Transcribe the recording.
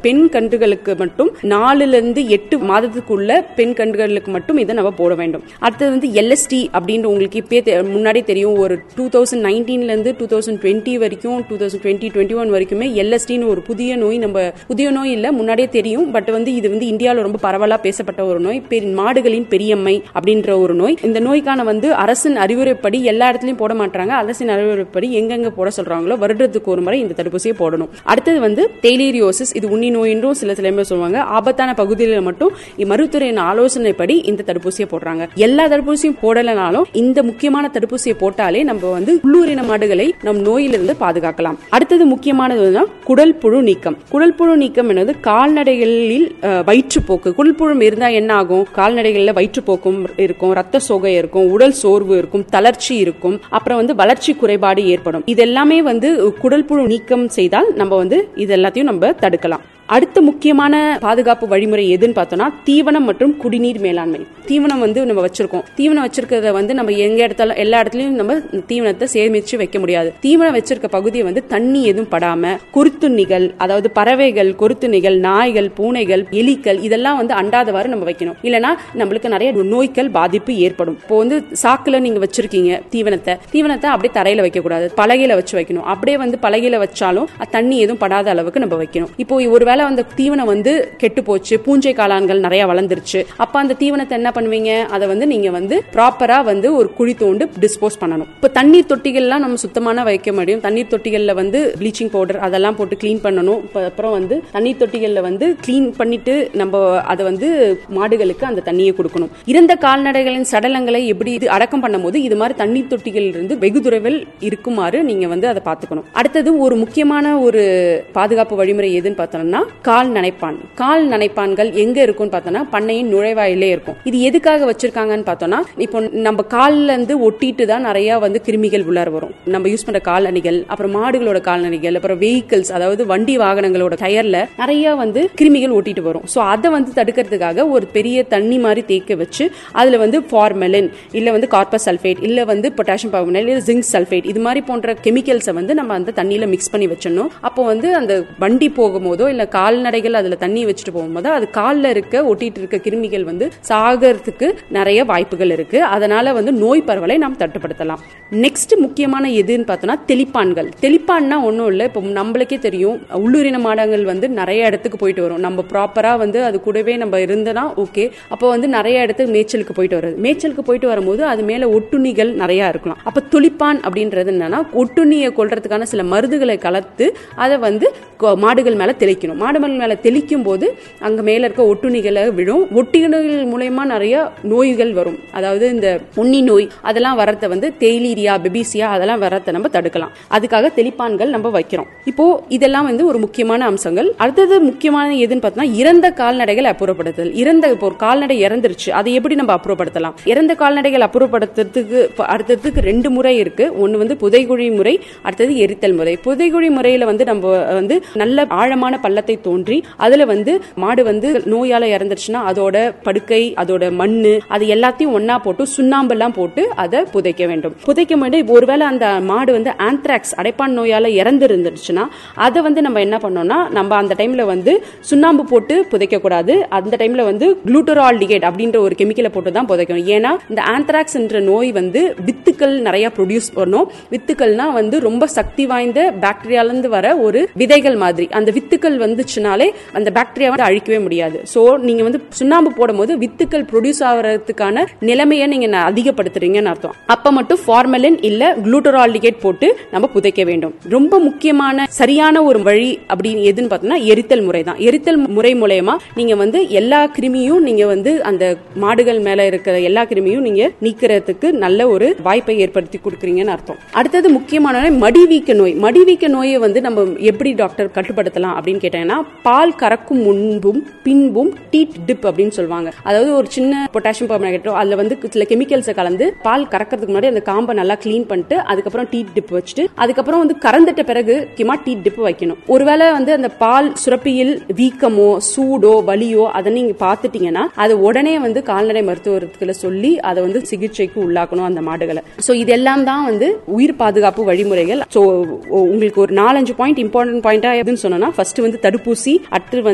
பெண் கன்றுகளுக்கு மட்டும் நாலுல இருந்து எட்டு மாதத்துக்குள்ள பெண் கன்றுகளுக்கு மட்டும் இதை நம்ம போட வேண்டும் அடுத்தது வந்து எல்எஸ்டி அப்படின்ற உங்களுக்கு இப்பே முன்னாடி தெரியும் ஒரு டூ தௌசண்ட் நைன்டீன்ல இருந்து டூ தௌசண்ட் டுவெண்ட்டி வரைக்கும் two thousand twenty twenty one வரைக்குமே எல்எஸ்டின்னு ஒரு புதிய நோய் நம்ம புதிய நோய் இல்ல முன்னாடியே தெரியும் பட் வந்து இது வந்து இந்தியாவில் ரொம்ப பரவலா பேசப்பட்ட ஒரு நோய் பெரு- மாடுகளின் பெரியம்மை அப்படின்ற ஒரு நோய் இந்த நோய்க்கான வந்து அரசின் அறிவுரைப்படி எல்லா இடத்துலயும் போட மாட்டாங்க அரசின் அறிவுரைப்படி எங்கெங்க போட சொல்றாங்களோ வருடத்துக்கு ஒரு முறை இந்த தடுப்பூசியை போடணும் அடுத்தது வந்து டெய்லீரியோசிஸ் இது உண்ணி நோய் என்றும் சில சில பேர் சொல்லுவாங்க ஆபத்தான பகுதிகளில் மட்டும் மருத்துவரின் ஆலோசனைப்படி இந்த தடுப்பூசியை போடுறாங்க எல்லா தடுப்பூசியும் போடலைனாலும் இந்த முக்கியமான தடுப்பூசியை போட்டாலே நம்ம வந்து உள்ளூரின மாடுகளை நம் நோயிலிருந்து பாதுகாக்கலாம் அடுத்தது முக்கியமானது தான் குடல் புழு நீக்கம் குடல் புழு நீக்கம் என்பது கால்நடைகளில் அஹ், வயிற்றுப்போக்கு குடல் புழு இருந்தா என்ன ஆகும் கால்நடைகளில் வயிற்றுப்போக்கும் இருக்கும் ரத்த சோகை இருக்கும் உடல் சோர்வு இருக்கும் தளர்ச்சி இருக்கும் அப்புறம் வந்து வளர்ச்சி குறைபாடு ஏற்படும் இது எல்லாமே வந்து குடல் புழு நீக்கம் செய்தால் நம்ம வந்து இது எல்லாத்தையும் நம்ம தடுக்கலாம் அடுத்த முக்கியமான பாதுகாப்பு வழிமுறை எதுன்னு பார்த்தோம்னா தீவனம் மற்றும் குடிநீர் மேலாண்மை தீவனம் வந்து நம்ம வச்சிருக்கோம் தீவனம் வச்சிருக்கிறத வந்து நம்ம எங்க இடத்துல எல்லா இடத்துலயும் நம்ம தீவனத்தை சேமிச்சு வைக்க முடியாது தீவனம் வச்சிருக்க பகுதியை வந்து தண்ணி எதுவும் படாம குருத்துண்ணிகள் அதாவது பறவைகள் கொருத்துண்ணிகள் நாய்கள் பூனைகள் எலிகள் இதெல்லாம் வந்து அண்டாதவாறு நம்ம வைக்கணும் இல்லனா நம்மளுக்கு நிறைய நோய்கள் பாதிப்பு ஏற்படும் இப்போ வந்து சாக்குல நீங்க வச்சிருக்கீங்க தீவனத்தை தீவனத்தை அப்படியே தரையில வைக்க கூடாது பலகையில வச்சு வைக்கணும் அப்படியே வந்து பலகையில வச்சாலும் அது தண்ணி எதுவும் படாத அளவுக்கு நம்ம வைக்கணும் இப்போ ஒருவேளை அந்த தீவனம் வந்து கெட்டு போச்சு பூஞ்சை காளான்கள் நிறைய வளர்ந்துருச்சு அப்ப அந்த தீவனத்தை என்ன பண்ணுவீங்க அதை வந்து நீங்க வந்து ப்ராப்பரா வந்து ஒரு குழி தோண்டு டிஸ்போஸ் பண்ணணும் இப்போ தண்ணீர் தொட்டிகள்லாம் நம்ம சுத்தமான வைக்க முடியும் தண்ணீர் தொட்டிகள்ல வந்து ப்ளீச்சிங் பவுடர் அதெல்லாம் போட்டு க்ளீன் பண்ணணும் இப்ப அப்புறம் வந்து தண்ணீர் தொட்டிகள்ல வந்து க்ளீன் பண்ணிட்டு நம்ம அதை வந்து மாடுகளுக்கு அந்த தண்ணியை கொடுக்கணும் இறந்த கால்நடைகளின் சடலங்களை எப்படி இது அடக்கம் பண்ணும்போது இது மாதிரி தண்ணீர் தொட்டிகள் இருந்து வெகு தொலைவில் இருக்குமாறு நீங்க வந்து அதை பார்த்துக்கணும் அடுத்தது ஒரு முக்கியமான ஒரு பாதுகாப்பு வழிமுறை எதுன்னு பார்த்தோம்னா கால் நனைப்பான் கால் நனைப்பான்கள் எங்க இருக்கும்னு பார்த்தோம்னா பண்ணையின் நுழைவாயிலே இருக்கும் இது எதுக்காக வச்சிருக்காங்கன்னு பார்த்தோம்னா இப்போ நம்ம கால்ல இருந்து ஒட்டிட்டு தான் நிறைய வந்து கிருமிகள் உள்ளார வரும் நம்ம யூஸ் பண்ற காலணிகள் அப்புறம் மாடுகளோட காலணிகள் அப்புறம் வெஹிக்கிள்ஸ் அதாவது வண்டி வாகனங்களோட டயர்ல நிறைய வந்து கிருமிகள் ஒட்டிட்டு வரும் ஸோ அதை வந்து தடுக்கிறதுக்காக ஒரு பெரிய தண்ணி மாதிரி தேக்க வச்சு அதுல வந்து ஃபார்மலின் இல்ல வந்து கார்பஸ் சல்ஃபேட் இல்ல வந்து பொட்டாசியம் பர்மனைல் இல்ல ஜிங்க் சல்ஃபேட் இது மாதிரி போன்ற கெமிக்கல்ஸை வந்து நம்ம அந்த தண்ணியில மிக்ஸ் பண்ணி வச்சிடணும் அப்போ வந்து அந்த வண்டி போகும்போதோ இல்ல கால்நடைகள் அதுல தண்ணி வச்சுட்டு போகும்போதோ அது கால்ல இருக்க ஒட்டிட்டு இருக்க கிருமிகள் வந்து சாகிறதுக்கு நிறைய வாய்ப்புகள் இருக்கு அதனால வந்து நோய் பரவலை நாம் தட்டுப்படுத்தலாம் நெக்ஸ்ட் முக்கியமான எதுன்னு பார்த்தோம்னா தெளிப்பான்கள் தெளிப்பான்னா ஒன்றும் இல்லை இப்போ நம்மளுக்கே தெரியும் உள்ளூரின மாடங்கள் வந்து நிறைய இடத்துக்கு போயிட்டு வரும் நம்ம ப்ராப்பரா வந்து அது கூடவே நம்ம இருந்தனா ஓகே அப்போ வந்து நிறைய இடத்துக்கு மேய்ச்சலுக்கு போயிட்டு வருது மேய்ச்சலுக்கு போயிட்டு வரும்போது அது மேல ஒட்டுண்ணிகள் நிறைய இருக்கலாம் அப்ப துளிப்பான் அப்படின்றது என்னன்னா ஒட்டுண்ணியை கொல்றதுக்கான சில மருந்துகளை கலந்து அதை வந்து கொ- மாடுகள் மேல தெளிக்கணும் மாடுகள் மேல தெளிக்கும் போது அங்க மேல இருக்க ஒட்டுண்ணிகளை விழும் ஒட்டுண்ணிகள் மூலயமா நிறைய நோய்கள் வரும் அதாவது இந்த உண்ணி நோய் அதெல்லாம் வரத வந்து தேய்லீரியா பெபிசியா அதெல்லாம் வரத நம்ம தடுக்கலாம் அதுக்காக தெளிப்பான்கள் நம்ம வைக்கிறோம் இப்போ இதெல்லாம் வந்து ஒரு முக்கியமான அம்சங்கள் அடுத்தது முக்கியமான எதுன்னு பார்த்தோம்னா இறந்த கால்நடைகள் அப்புறப்படுத்துதல் இறந்த இப்போ ஒரு கால்நடை இறந்துருச்சு அதை எப்படி நம்ம அப்புறப்படுத்தலாம் இறந்த கால்நடைகள் அப்புறப்படுத்துறதுக்கு இப்ப அடுத்ததுக்கு ரெண்டு முறை இருக்கு ஒன்னு வந்து புதைகுழி முறை அடுத்தது எரித்தல் முறை புதைகுழி முறையில வந்து நம்ம வந்து நல்ல ஆழமான பள்ளத்தை தோன்றி அதுல வந்து மாடு வந்து நோயால இறந்துருச்சுன்னா அதோட படுக்கை அதோட மண்ணு அது எல்லாத்தையும் ஒண்ணா போட்டு சுண்ணாம்பு எல்லாம் போட்டு அதை புதைக்க வேண்டும் புதைக்க வேண்டும் ஒருவேளை அந்த மாடு வந்து ஆந்த்ராக்ஸ் அடைப்பான் நோயால இறந்து இருந்துச்சுன்னா அதை வந்து நம்ம என்ன பண்ணோம்னா நம்ம அந்த டைம்ல வந்து சுண்ணாம்பு போட்டு புதைக்க கூடாது அந்த டைம்ல வந்து குளூட்டரால்டிகேட் அப்படின்ற ஒரு கெமிக்கலை போட்டு தான் புதைக்கணும் ஏன்னா இந்த ஆந்த்ராக்ஸ் என்ற நோய் வந்து வித்துக்கள் நிறைய ப்ரொடியூஸ் பண்ணும் வித்துக்கள்னா வந்து ரொம்ப சக்தி வாய்ந்த பாக்டீரியால இருந்து வர ஒரு விதைகள் மாதிரி அந்த வித்துக்கள் வந்துச்சுனாலே அந்த பாக்டீரியா வந்து அழிக்கவே முடியாது சோ நீங்க வந்து சுண்ணாம்பு போடும்போது வித்துக்கள் ப்ரொடியூஸ் ஆகிறதுக்கான நிலைமையை நீங்க ந- அதிகப்படுத்துறீங்கன்னு அர்த்தம் அப்ப மட்டும் ஃபார்மலின் இல்ல குளூட்டரால்டிகேட் போட்டு நம்ம புதைக்க வேண்டும் ரொம்ப முக்கியமான சரியான ஒரு வழி அப்படின்னு எதுன்னு பார்த்தோம்னா எரித்தல் முறை தான் எரித்தல் முறை மூலயமா நீங்க வந்து எல்லா கிருமியும் நீங்க வந்து அந்த மாடுகள் மேல இருக்கிற எல்லா கிருமியும் நீங்க நீக்கிறதுக்கு நல்ல ஒரு வாய்ப்பை ஏற்படுத்தி கொடுக்குறீங்கன்னு அர்த்தம் அடுத்தது முக்கியமான நோய் மடிவீக்க நோய் மடிவீக்க நோயை வந்து நம்ம எப்படி டாக்டர் கட்டுப்படுத்தலாம் அப்படின்னு கேட்டீங்கன்னா பால் கறக்கும் முன்பும் பின்பும் டீட் டிப் அப்படின்னு சொல்லுவாங்க அதாவது ஒரு சின்ன பொட்டாசியம் பர்மனேட்டோ அதுல வந்து சில கெமிக்கல்ஸை கலந்து பால் கறக்கிறதுக்கு முன்னாடி அந்த காம்பை நல்லா க்ளீன் பண்ணிட்டு அதுக்கப்புறம் டீட் டிப் வச்சுட்டு அதுக்கப்புறம் வந்து கறந்துட்ட பிறகு முக்கியமா டீட் டிப் வைக்கணும் ஒருவேளை வந்து அந்த பால் சுரப்பியில் வீக்கமோ சூடோ வலியோ அதை நீங்க பார்த்துட்டீங்கன்னா அது உடனே வந்து கால்நடை மருத்துவத்துல சொல்லி அதை வந்து சிகிச்சைக்கு உள்ளாக்கணும் அந்த மாடுகளை சோ இதெல்லாம் தான் வந்து உயிர் பாதுகாப்பு வழிமுறைகள் சோ உங்களுக்கு ஒரு நாலஞ்சு பாயிண்ட் இம்பார்ட்டன்ட் பாயிண்டா எதுன்னு சொன்னா ஃபர்ஸ்ட் வந்து தடுப்பூசி அடுத்து வந்து